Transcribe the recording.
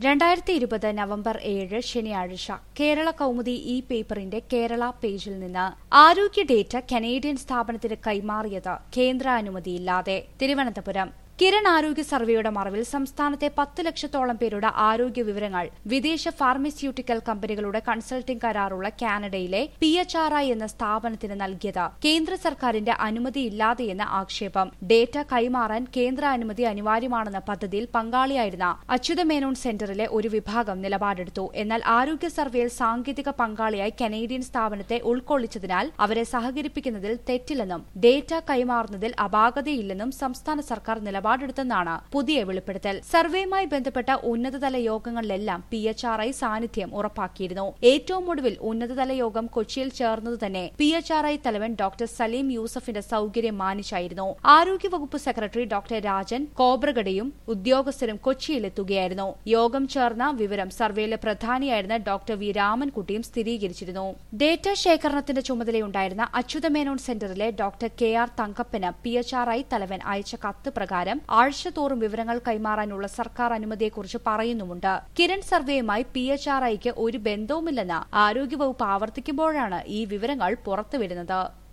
രണ്ടായിരത്തി ഇരുപത് നവംബർ ഏഴ് ശനിയാഴ്ച കേരള കൗമുദി ഇ പേപ്പറിന്റെ കേരള പേജിൽ നിന്ന് ആരോഗ്യ ഡേറ്റ കനേഡിയൻ സ്ഥാപനത്തിന് കൈമാറിയത് കേന്ദ്ര അനുമതിയില്ലാതെ തിരുവനന്തപുരം കിരൺ ആരോഗ്യ സർവേയുടെ മറവിൽ സംസ്ഥാനത്തെ പത്ത് ലക്ഷത്തോളം പേരുടെ ആരോഗ്യ വിവരങ്ങൾ വിദേശ ഫാർമസ്യൂട്ടിക്കൽ കമ്പനികളുടെ കൺസൾട്ടിംഗ് കരാറുള്ള കാനഡയിലെ പി എച്ച് ആർ ഐ എന്ന സ്ഥാപനത്തിന് നൽകിയത് കേന്ദ്ര സർക്കാരിന്റെ അനുമതിയില്ലാതെയെന്ന ആക്ഷേപം ഡേറ്റ കൈമാറാൻ കേന്ദ്ര അനുമതി അനിവാര്യമാണെന്ന പദ്ധതിയിൽ പങ്കാളിയായിരുന്ന അച്യുതമേനോൻ സെന്ററിലെ ഒരു വിഭാഗം നിലപാടെടുത്തു എന്നാൽ ആരോഗ്യ സർവേയിൽ സാങ്കേതിക പങ്കാളിയായി കനേഡിയൻ സ്ഥാപനത്തെ ഉൾക്കൊള്ളിച്ചതിനാൽ അവരെ സഹകരിപ്പിക്കുന്നതിൽ തെറ്റില്ലെന്നും ഡേറ്റ കൈമാറുന്നതിൽ അപാകതയില്ലെന്നും സംസ്ഥാന സർക്കാർ നിലപാടെടുത്തെന്നാണ് പുതിയ വെളിപ്പെടുത്തൽ സർവേയുമായി ബന്ധപ്പെട്ട ഉന്നതതല യോഗങ്ങളിലെല്ലാം പി എച്ച് ആർ ഐ സാന്നിധ്യം ഉറപ്പാക്കിയിരുന്നു ഏറ്റവും ഒടുവിൽ ഉന്നതതല യോഗം കൊച്ചിയിൽ ചേർന്നത് തന്നെ പി എച്ച് ആർ ഐ തലവൻ ഡോക്ടർ സലീം യൂസഫിന്റെ സൌകര്യം മാനിച്ചായിരുന്നു ആരോഗ്യവകുപ്പ് സെക്രട്ടറി ഡോക്ടർ രാജൻ കോബ്രഗഡയും ഉദ്യോഗസ്ഥരും കൊച്ചിയിലെത്തുകയായിരുന്നു യോഗം ചേർന്ന വിവരം സർവേയിലെ പ്രധാനിയായിരുന്ന ഡോക്ടർ വി രാമൻകുട്ടിയും സ്ഥിരീകരിച്ചിരുന്നു ഡേറ്റ ശേഖരണത്തിന്റെ ചുമതലയുണ്ടായിരുന്ന അച്യുതമേനോൻ സെന്ററിലെ ഡോക്ടർ കെ ആർ തങ്കപ്പന് പി എച്ച് ആർ ഐ തലവൻ അയച്ച കത്ത് പ്രകാരം ആഴ്ചതോറും വിവരങ്ങൾ കൈമാറാനുള്ള സർക്കാർ അനുമതിയെക്കുറിച്ച് പറയുന്നുമുണ്ട് കിരൺ സർവേയുമായി പി എച്ച് ആർ ഐക്ക് ഒരു ബന്ധവുമില്ലെന്ന് ആരോഗ്യവകുപ്പ് ആവർത്തിക്കുമ്പോഴാണ് ഈ വിവരങ്ങൾ പുറത്തുവരുന്നത്